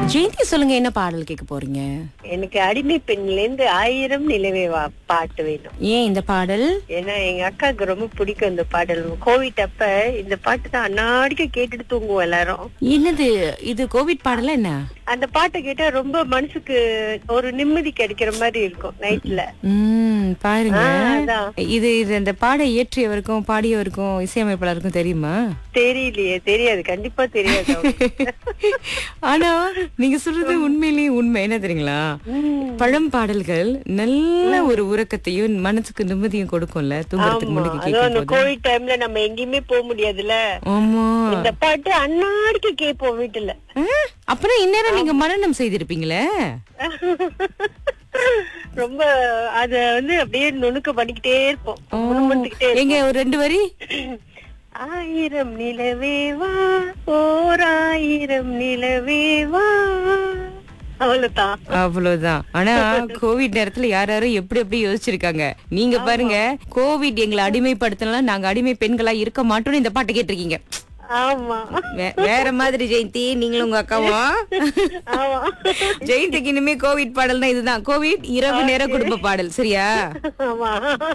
ஜெயந்தி சொல்லுங்க என்ன பாடல் கேட்க போறீங்க எனக்கு அடிமை பெண்ல இருந்து ஆயிரம் நிலவே வா பாட்டு வேணும் ஏன் இந்த பாடல் ஏன்னா எங்க அக்காவுக்கு ரொம்ப பிடிக்கும் இந்த பாடல் கோவிட் அப்ப இந்த பாட்டு தான் அன்னாடிக்க கேட்டுட்டு தூங்குவோம் எல்லாரும் என்னது இது கோவிட் பாடலா என்ன அந்த பாட்டை கேட்டா ரொம்ப மனசுக்கு ஒரு நிம்மதி கிடைக்கிற மாதிரி இருக்கும் நைட்ல உம் பாருங்க ஆ, அதான். இது இது அந்த பாட இயற்றியவருக்கும் பாடியவருக்கும் இசையமைப்பாளருக்கும் தெரியுமா தெரியலையே தெரியாது கண்டிப்பா தெரியாது அவங்களுக்கு. ஆனா நீங்க சொல்றது உண்மையிலேயே உண்மை என்ன தெரியுங்களா பழம் பாடல்கள் நல்ல ஒரு உறக்கத்தையும் மனசுக்கு நிம்மதியும் கொடுக்கும்ல தூங்குறதுக்கு ஆமா முன்னாடி அதுவும் அந்த கேட்கும் போது கோவிட் டைம்ல நம்ம எங்கேயுமே போக முடியாதுல்ல ஆமா இந்த பாட்டு அன்னாடிக்கு கேட்போம் வீட்டுல ஆ, அப்புறம் இந்நேரம் நீங்க மரணம் செய்திருப்பீங்களே ரொம்ப அத வந்து அப்படியே நுணுக்க பண்ணிக்கிட்டே இருப்போம் முணுமுணுத்துக்கிட்டே எங்க ஒரு ரெண்டு வரி இருப்போம். ஆயிரம் நிலவே வா ஓர் ஆயிரம் நிலவே வா அவ்வளவுதான் அவ்வளவுதான் ஆனா கோவிட் நேரத்துல யார் யாரும் எப்படி எப்படி யோசிச்சிருக்காங்க நீங்க பாருங்க கோவிட் எங்களை அடிமைப்படுத்தலாம் நாங்க அடிமை பெண்களா இருக்க மாட்டோம்னு இந்த பாட்டு கேட்டிருக்கீங்க ஆமா வே- வேற மாதிரி ஜெயந்தி நீங்களும் உங்க அக்காவும் ஆமா ஜெயந்திக்கு இனிமே கோவிட் பாடல்னா இதுதான் கோவிட் இரவு நேர குடும்ப பாடல் சரியா ஆமா